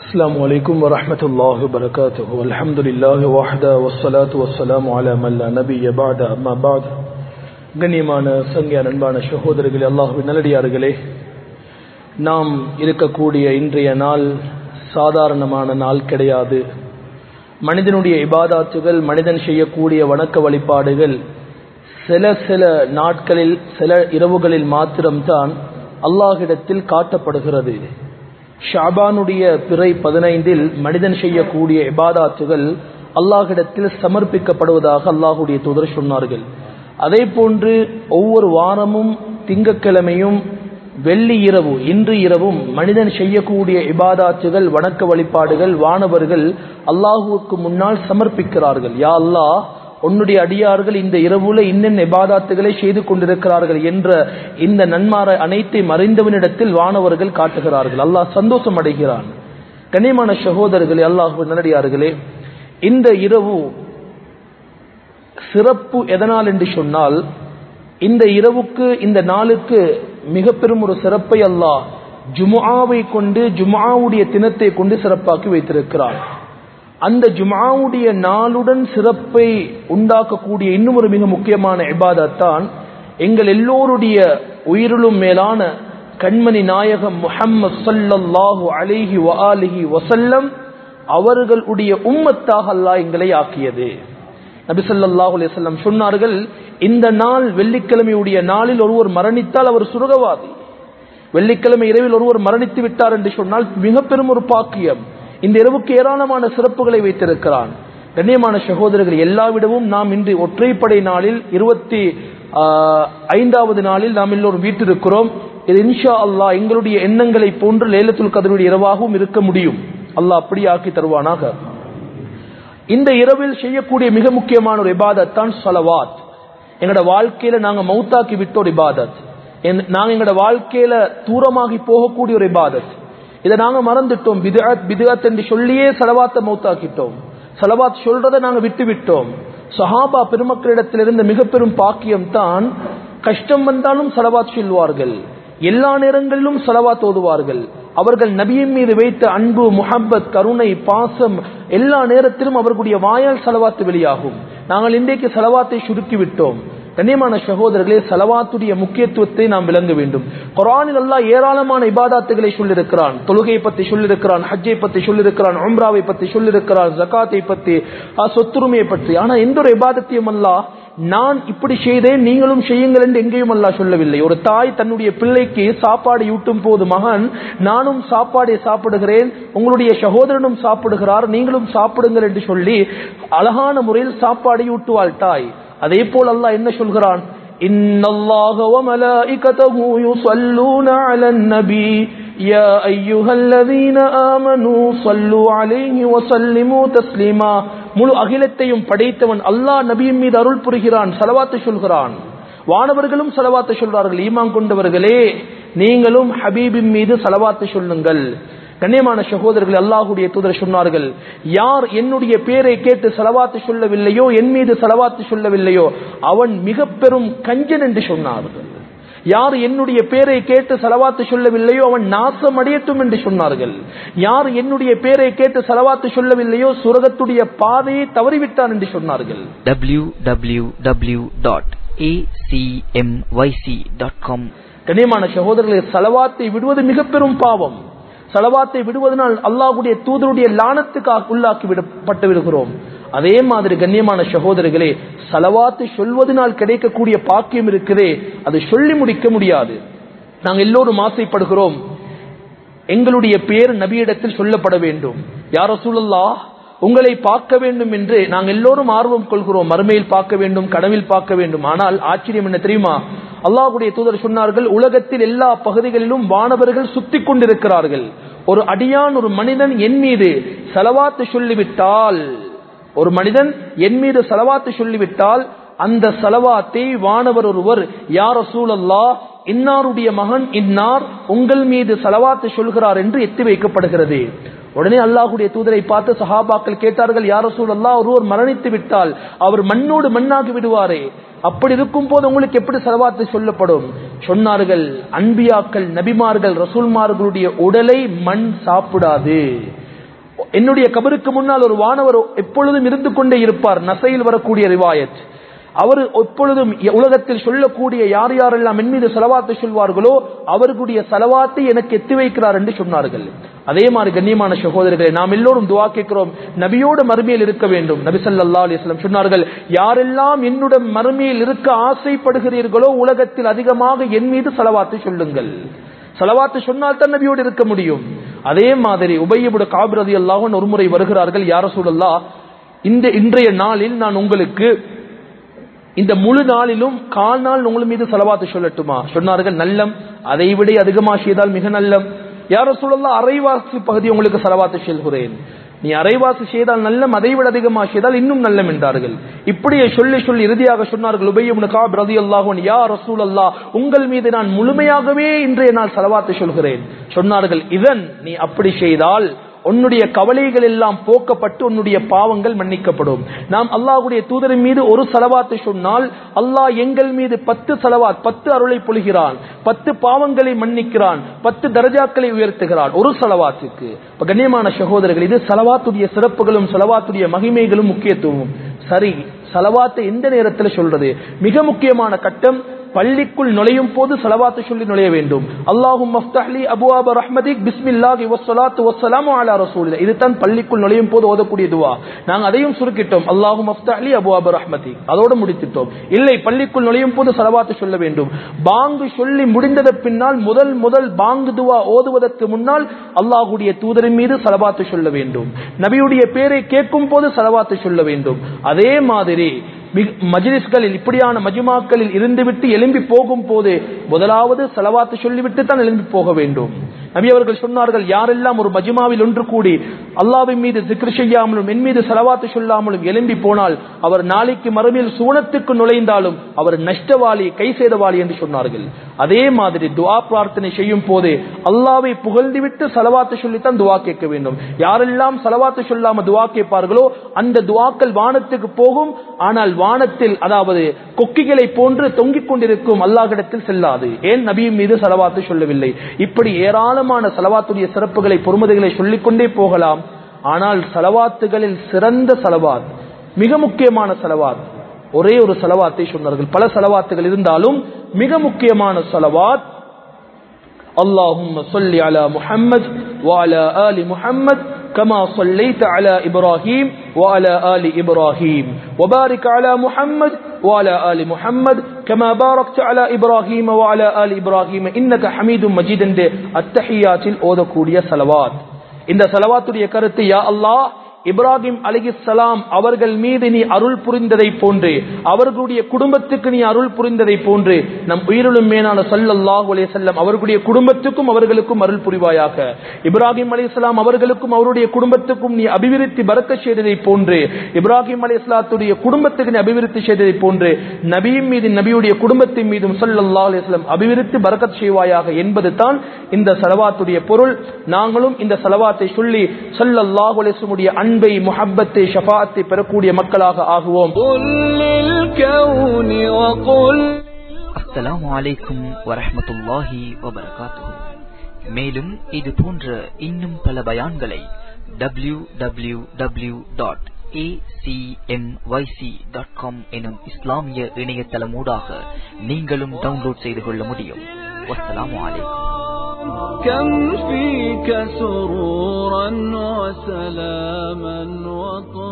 السلام عليكم ورحمة الله وبركاته والحمد لله وحده والصلاة والسلام على من لا نبي بعد أما بعد கண்ணியமான சங்கியா அன்பான சகோதரர்களே அல்லாஹுவின் நல்லடியார்களே நாம் இருக்கக்கூடிய இன்றைய நாள் சாதாரணமான நாள் கிடையாது மனிதனுடைய இபாதாத்துகள் மனிதன் செய்யக்கூடிய வணக்க வழிபாடுகள் சில சில நாட்களில் சில இரவுகளில் மாத்திரம்தான் அல்லாஹிடத்தில் காட்டப்படுகிறது ஷாபானுடைய பிறை பதினைந்தில் மனிதன் செய்யக்கூடிய இபாதாத்துகள் அல்லாஹிடத்தில் சமர்ப்பிக்கப்படுவதாக அல்லாஹுடைய தூதர் சொன்னார்கள் அதே போன்று ஒவ்வொரு வாரமும் திங்கக்கிழமையும் வெள்ளி இரவு இன்று இரவும் மனிதன் செய்யக்கூடிய இபாதாத்துகள் வணக்க வழிபாடுகள் வானவர்கள் அல்லாஹுவுக்கு முன்னால் சமர்ப்பிக்கிறார்கள் யா அல்லாஹ் உன்னுடைய அடியார்கள் இந்த இரவுல இன்னென்ன இபாதாத்துகளை செய்து கொண்டிருக்கிறார்கள் என்ற இந்த நன்மார அனைத்தை மறைந்தவனிடத்தில் வானவர்கள் காட்டுகிறார்கள் அல்லாஹ் சந்தோஷம் அடைகிறான் கண்ணியமான சகோதரர்களே அல்லாஹு நல்லடியார்களே இந்த இரவு சிறப்பு எதனால் என்று சொன்னால் இந்த இரவுக்கு இந்த நாளுக்கு மிக பெரும் ஒரு சிறப்பை அல்லாஹ் ஜுமாவை கொண்டு ஜுமாவுடைய தினத்தை கொண்டு சிறப்பாக்கி வைத்திருக்கிறார் அந்த ஜுமாவுடைய நாளுடன் சிறப்பை உண்டாக்கக்கூடிய இன்னும் ஒரு மிக முக்கியமான இபாதத்தான் எங்கள் எல்லோருடைய உயிரிலும் மேலான கண்மணி நாயகம் முஹம்மது சல்லல்லாஹு அலிஹி வஆலிஹி வசல்லம் அவர்களுடைய உம்மத்தாக அல்லாஹ் எங்களை ஆக்கியது நபி ஸல்லல்லாஹு அலைஹி வஸல்லம் சொன்னார்கள் இந்த நாள் வெள்ளிக்கிழமையுடைய நாளில் ஒருவர் மரணித்தால் அவர் சுரகவாதி வெள்ளிக்கிழமை இரவில் ஒருவர் மரணித்து விட்டார் என்று சொன்னால் மிக பெரும் ஒரு பாக்கியம் இந்த இரவுக்கு ஏராளமான சிறப்புகளை வைத்திருக்கிறான் கண்ணியமான சகோதரர்கள் எல்லாவிடவும் நாம் இன்று ஒற்றைப்படை நாளில் இருபத்தி ஐந்தாவது நாளில் நாம் எல்லோரும் வீட்டிருக்கிறோம் இது இன்ஷா அல்லாஹ் எங்களுடைய எண்ணங்களை போன்று லேலத்துல் கதருடைய இரவாகவும் இருக்க முடியும் அல்லாஹ் அப்படி ஆக்கி தருவானாக இந்த இரவில் செய்யக்கூடிய மிக முக்கியமான ஒரு இபாதத் தான் சலவாத் எங்களோட வாழ்க்கையில நாங்க மௌத்தாக்கி விட்ட ஒரு இபாதத் நாங்க எங்களோட வாழ்க்கையில தூரமாகி போகக்கூடிய ஒரு இபாதத் இதை நாங்க மறந்துட்டோம் பிதுஅத் பிதுஅத் என்று சொல்லியே செலவாத்த மௌத்தாக்கிட்டோம் செலவாத் சொல்றதை நாங்க விட்டு விட்டோம் சஹாபா பெருமக்களிடத்திலிருந்து மிக பெரும் பாக்கியம் தான் கஷ்டம் வந்தாலும் செலவாத் சொல்வார்கள் எல்லா நேரங்களிலும் செலவாத் ஓதுவார்கள் அவர்கள் நபியின் மீது வைத்த அன்பு முஹப்பத் கருணை பாசம் எல்லா நேரத்திலும் அவர்களுடைய வாயால் செலவாத்து வெளியாகும் நாங்கள் இன்றைக்கு செலவாத்தை சுருக்கி விட்டோம் கண்ணியமான சகோதரர்களே சலவாத்துடைய முக்கியத்துவத்தை நாம் விளங்க வேண்டும் குரானில் அல்லாஹ் ஏராளமான இபாதாத்துகளை சொல்லியிருக்கிறான் தொழுகையை பத்தி சொல்லியிருக்கிறான் ஹஜ்ஜை பத்தி சொல்லியிருக்கிறான் உம்ராவை பத்தி சொல்லியிருக்கிறான் ஜக்காத்தை பத்தி சொத்துரிமையை பற்றி ஆனா எந்த ஒரு இபாதத்தையும் அல்லாஹ் நான் இப்படி செய்தேன் நீங்களும் செய்யுங்கள் என்று எங்கேயும் அல்லா சொல்லவில்லை ஒரு தாய் தன்னுடைய பிள்ளைக்கு சாப்பாடு ஊட்டும் போது மகன் நானும் சாப்பாடை சாப்பிடுகிறேன் உங்களுடைய சகோதரனும் சாப்பிடுகிறார் நீங்களும் சாப்பிடுங்கள் என்று சொல்லி அழகான முறையில் சாப்பாடை ஊட்டுவாள் தாய் அதே போல் அல்லாஹ் என்ன சொல்கிறான் إن الله وملائكته يصلون على النبي يا أيها الذين آمنوا صلوا عليه وسلموا تسليما முழு அகிலத்தையும் படைத்தவன் அல்லாஹ் நபியின் மீது அருள் புரிகிறான் செலவாத்து சொல்கிறான் வானவர்களும் செலவாத்து சொல்றார்கள் ஈமான் கொண்டவர்களே நீங்களும் ஹபீபின் மீது செலவாத்து சொல்லுங்கள் கண்ணியமான சகோதரர்கள் அல்லாஹுடைய தூதர் சொன்னார்கள் யார் என்னுடைய பேரை கேட்டு செலவாத்து சொல்லவில்லையோ என் மீது செலவாத்து சொல்லவில்லையோ அவன் மிக பெரும் கஞ்சன் என்று சொன்னார்கள் யார் என்னுடைய பேரை கேட்டு செலவாத்து சொல்லவில்லையோ அவன் நாசம் அடையட்டும் என்று சொன்னார்கள் யார் என்னுடைய பேரை கேட்டு செலவாத்து சொல்லவில்லையோ சுரகத்துடைய பாதையை தவறிவிட்டான் என்று சொன்னார்கள் www.acmyc.com கண்ணியமான சகோதரர்களை செலவாத்தை விடுவது மிக பெரும் பாவம் செலவாத்தை விடுவதனால் அல்லாஹுடைய தூதருடைய லானத்துக்கு உள்ளாக்கி விடப்பட்டு விடுகிறோம் அதே மாதிரி கண்ணியமான சகோதரர்களே செலவாத்து சொல்வதனால் கிடைக்கக்கூடிய பாக்கியம் இருக்குதே அது சொல்லி முடிக்க முடியாது நாங்கள் எல்லோரும் ஆசைப்படுகிறோம் எங்களுடைய பேர் நபியிடத்தில் சொல்லப்பட வேண்டும் யார சூழல்லா உங்களை பார்க்க வேண்டும் என்று நாங்கள் எல்லோரும் ஆர்வம் கொள்கிறோம் மறுமையில் பார்க்க வேண்டும் கனவில் பார்க்க வேண்டும் ஆனால் ஆச்சரியம் என்ன தெரியுமா அல்லாஹுடைய தூதர் சொன்னார்கள் உலகத்தில் எல்லா பகுதிகளிலும் வானவர்கள் சுத்தி கொண்டிருக்கிறார்கள் ஒரு அடியான் ஒரு மனிதன் என் மீது செலவாத்து சொல்லிவிட்டால் ஒரு மனிதன் என் மீது செலவாத்து சொல்லிவிட்டால் அந்த செலவாத்தை வானவர் ஒருவர் யார சூழல்லா இன்னாருடைய மகன் இன்னார் உங்கள் மீது செலவாத்து சொல்கிறார் என்று எத்தி வைக்கப்படுகிறது உடனே அல்லாஹுடைய தூதரை பார்த்து சஹாபாக்கள் கேட்டார்கள் யார சூழல்லா ஒருவர் மரணித்து விட்டால் அவர் மண்ணோடு மண்ணாகி விடுவாரே அப்படி இருக்கும் போது உங்களுக்கு எப்படி செலவாத்து சொல்லப்படும் சொன்னார்கள் அன்பியாக்கள் நபிமார்கள் ரசூல்மார்களுடைய உடலை மண் சாப்பிடாது என்னுடைய கபருக்கு முன்னால் ஒரு வானவர் எப்பொழுதும் இருந்து கொண்டே இருப்பார் நசையில் வரக்கூடிய ரிவாயத் அவர் எப்பொழுதும் உலகத்தில் சொல்லக்கூடிய யார் யாரெல்லாம் என் மீது செலவாத்து சொல்வார்களோ அவர்களுடைய செலவாத்தை எனக்கு எத்தி வைக்கிறார் என்று சொன்னார்கள் அதே மாதிரி கண்ணியமான சகோதரர்களை நாம் எல்லோரும் துவா கேட்கிறோம் நபியோட மறுமையில் இருக்க வேண்டும் நபி ஸல்லல்லாஹு அலைஹி வஸல்லம் சொன்னார்கள் யாரெல்லாம் என்னுடன் மறுமையில் இருக்க ஆசைப்படுகிறீர்களோ உலகத்தில் அதிகமாக என் மீது செலவாத்து சொல்லுங்கள் செலவாத்து சொன்னால் தான் நபியோடு இருக்க முடியும் அதே மாதிரி உபயபுட காபிரதி அல்லாஹன் ஒரு முறை வருகிறார்கள் யார சூழல்லா இந்த இன்றைய நாளில் நான் உங்களுக்கு இந்த முழு நாளிலும் கால் நாள் உங்கள் மீது செலவாத்து சொல்லட்டுமா சொன்னார்கள் நல்லம் அதை விட அதிகமா செய்தால் மிக நல்லம் யார சூழல்லா அரைவாசி பகுதி உங்களுக்கு செலவாத்து செல்கிறேன் நீ அரைவாசி செய்தால் நல்லம் அதை விட அதிகமா செய்தால் இன்னும் நல்லம் என்றார்கள் இப்படியே சொல்லி சொல்லி இறுதியாக சொன்னார்கள் உபயமுனுக்கா பிரதி அல்லாஹன் யா ரசூல் அல்லா உங்கள் மீது நான் முழுமையாகவே இன்றைய நாள் செலவாத்து சொல்கிறேன் சொன்னார்கள் இதன் நீ அப்படி செய்தால் உன்னுடைய கவலைகள் எல்லாம் போக்கப்பட்டு உன்னுடைய பாவங்கள் மன்னிக்கப்படும் நாம் அல்லாஹ்வுடைய தூதரின் மீது ஒரு செலவாத்தை சொன்னால் அல்லாஹ் எங்கள் மீது பத்து செலவாத் பத்து அருளை பொழிகிறான் பத்து பாவங்களை மன்னிக்கிறான் பத்து தரஜாக்களை உயர்த்துகிறான் ஒரு செலவாத்துக்கு இப்ப கண்ணியமான சகோதரர்கள் இது செலவாத்துடைய சிறப்புகளும் செலவாத்துடைய மகிமைகளும் முக்கியத்துவமும் சரி செலவாத்தை எந்த நேரத்தில் சொல்றது மிக முக்கியமான கட்டம் பள்ளிக்குள் நுழையும் போது சலவாத்து சொல்லி நுழைய வேண்டும் அல்லாஹும் மஃப்தஹ்லி அபுவாப ரஹ்மதிக் பிஸ்மில்லாஹி வஸ்ஸலாத்து வஸ்ஸலாமு அலா ரசூலில்லாஹ் இதுதான் பள்ளிக்குள் நுழையும் போது ஓதக்கூடிய துவா நாங்க அதையும் சுருக்கிட்டோம் அல்லாஹும் மஃப்தஹ்லி அபுவாப ரஹ்மதிக் அதோட முடித்திட்டோம் இல்லை பள்ளிக்குள் நுழையும் போது சலவாத்து சொல்ல வேண்டும் பாங்கு சொல்லி முடிந்தத பின்னால் முதல் முதல் பாங்கு துவா ஓதுவதற்கு முன்னால் அல்லாஹ்வுடைய தூதரின் மீது சலவாத்து சொல்ல வேண்டும் நபியுடைய பேரை கேட்கும் போது சலவாத்து சொல்ல வேண்டும் அதே மாதிரி மஜ்லிஸ்களில் இப்படியான மஜ்மாக்களில் இருந்துவிட்டு எழும்பி போகும் போது முதலாவது செலவாத்து சொல்லிவிட்டு தான் எழும்பி போக வேண்டும் நபி அவர்கள் சொன்னார்கள் யாரெல்லாம் ஒரு மஜ்மாவில் ஒன்று கூடி அல்லாவின் மீது திக்ரு செய்யாமலும் என் மீது செலவாத்து சொல்லாமலும் எழும்பி போனால் அவர் நாளைக்கு மறுமையில் சூனத்துக்கு நுழைந்தாலும் அவர் நஷ்டவாளி கை செய்தவாளி என்று சொன்னார்கள் அதே மாதிரி துவா பிரார்த்தனை செய்யும் போது அல்லாவை புகழ்ந்துவிட்டு செலவாத்து சொல்லித்தான் துவா கேட்க வேண்டும் யாரெல்லாம் செலவாத்து சொல்லாம துவா கேட்பார்களோ அந்த துவாக்கள் வானத்துக்கு போகும் ஆனால் வானத்தில் அதாவது கொக்கிகளை போன்று தொங்கிக் கொண்டிருக்கும் அல்லாஹிடத்தில் செல்லாது ஏன் நபியின் மீது செலவாத்து சொல்லவில்லை இப்படி ஏராளமான செலவாத்துடைய சிறப்புகளை பொறுமதிகளை சொல்லிக்கொண்டே போகலாம் ஆனால் செலவாத்துகளில் சிறந்த செலவாத் மிக முக்கியமான செலவாத் ஒரே ஒரு செலவாத்தை சொன்னார்கள் பல செலவாத்துகள் இருந்தாலும் மிக முக்கியமான செலவாத் اللهم صل على محمد وعلى آل محمد كما صليت على إبراهيم وعلى آل إبراهيم وبارك على محمد وعلى آل محمد كما باركت على إبراهيم وعلى آل إبراهيم إنك حميد مجيد التحيات الأوذكورية صلوات இந்த சலவாத்துடைய கருத்து யா அல்லாஹ் இப்ராஹிம் அலிகிஸ்லாம் அவர்கள் மீது நீ அருள் புரிந்ததை போன்று அவர்களுடைய குடும்பத்துக்கு நீ அருள் புரிந்ததை போன்று நம் உயிரிலும் மேலான சல்லல்லாஹு அலைஹி செல்லம் அவர்களுடைய குடும்பத்துக்கும் அவர்களுக்கும் அருள் புரிவாயாக இப்ராஹிம் அலிஸ்லாம் அவர்களுக்கும் அவருடைய குடும்பத்துக்கும் நீ அபிவிருத்தி பறக்க செய்ததை போன்று இப்ராஹிம் அலி இஸ்லாத்துடைய குடும்பத்துக்கு நீ அபிவிருத்தி செய்ததை போன்று நபியின் மீது நபியுடைய குடும்பத்தின் மீதும் சல்லல்லாஹு அலைஹி வஸல்லம் அபிவிருத்தி பறக்கத் செய்வாயாக என்பது தான் இந்த சலவாத்துடைய பொருள் நாங்களும் இந்த சலவாத்தை சொல்லி சல்லல்லாஹு அலைஹி வஸல்லம் அன்பை முஹப்பத்தை ஷஃபாத்தை பெறக்கூடிய மக்களாக ஆகுவோம் அஸ்ஸலாமு அலைக்கும் வரஹ்மத்துல்லாஹி வபரகாத்துஹு மேலும் இது போன்ற இன்னும் பல பயான்களை W W W dot acmyc.com எனும் இஸ்லாமிய இணையதளமூடாக நீங்களும் டவுன்லோட் செய்து கொள்ள முடியும் வஸ்ஸலாமு அலைக்கும் كم فيك سرورا وسلاما وطهورا